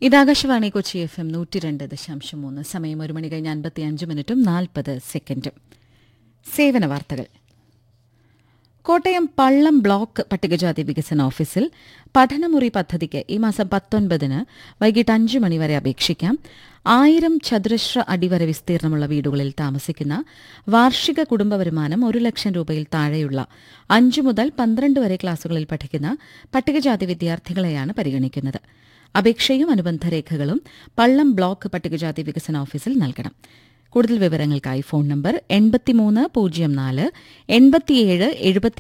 ഇത് Akashvani Kochi F M നൂറ്റി രണ്ട് ദശാംശം മൂന്ന് സമയം ഒരു മണി കഴിഞ്ഞ് അൻപത്തി അഞ്ച് മിനിറ്റും നാൽപ്പത് സെക്കൻഡും സേവന വാർത്തകൾ കോട്ടയം പള്ളം ബ്ലോക്ക് പട്ടികജാതി വികസന ഓഫീസിൽ പഠനമുറി പദ്ധതിക്ക് ഈ മാസം പത്തൊൻപതിന് വൈകിട്ട് അഞ്ച് മണിവരെ അപേക്ഷിക്കാം ആയിരം ചതുരശ്ര അടിവര വിസ്തീർണമുള്ള വീടുകളിൽ താമസിക്കുന്ന വാർഷിക കുടുംബ വരുമാനം ഒരു ലക്ഷം രൂപയിൽ താഴെയുള്ള അഞ്ചു മുതൽ പന്ത്രണ്ട് വരെ ക്ലാസുകളിൽ പഠിക്കുന്ന പട്ടികജാതി വിദ്യാർത്ഥികളെയാണ് പരിഗണിക്കുന്നത് അപേക്ഷയും അനുബന്ധ രേഖകളും പള്ളം ബ്ലോക്ക് പട്ടികജാതി വികസന ഓഫീസിൽ നൽകണം കൂടുതൽ വിവരങ്ങൾക്കായി ഫോൺ നമ്പർ എൺപത്തിമൂന്ന് പൂജ്യം നാല് എൺപത്തിയേഴ് എഴുപത്തി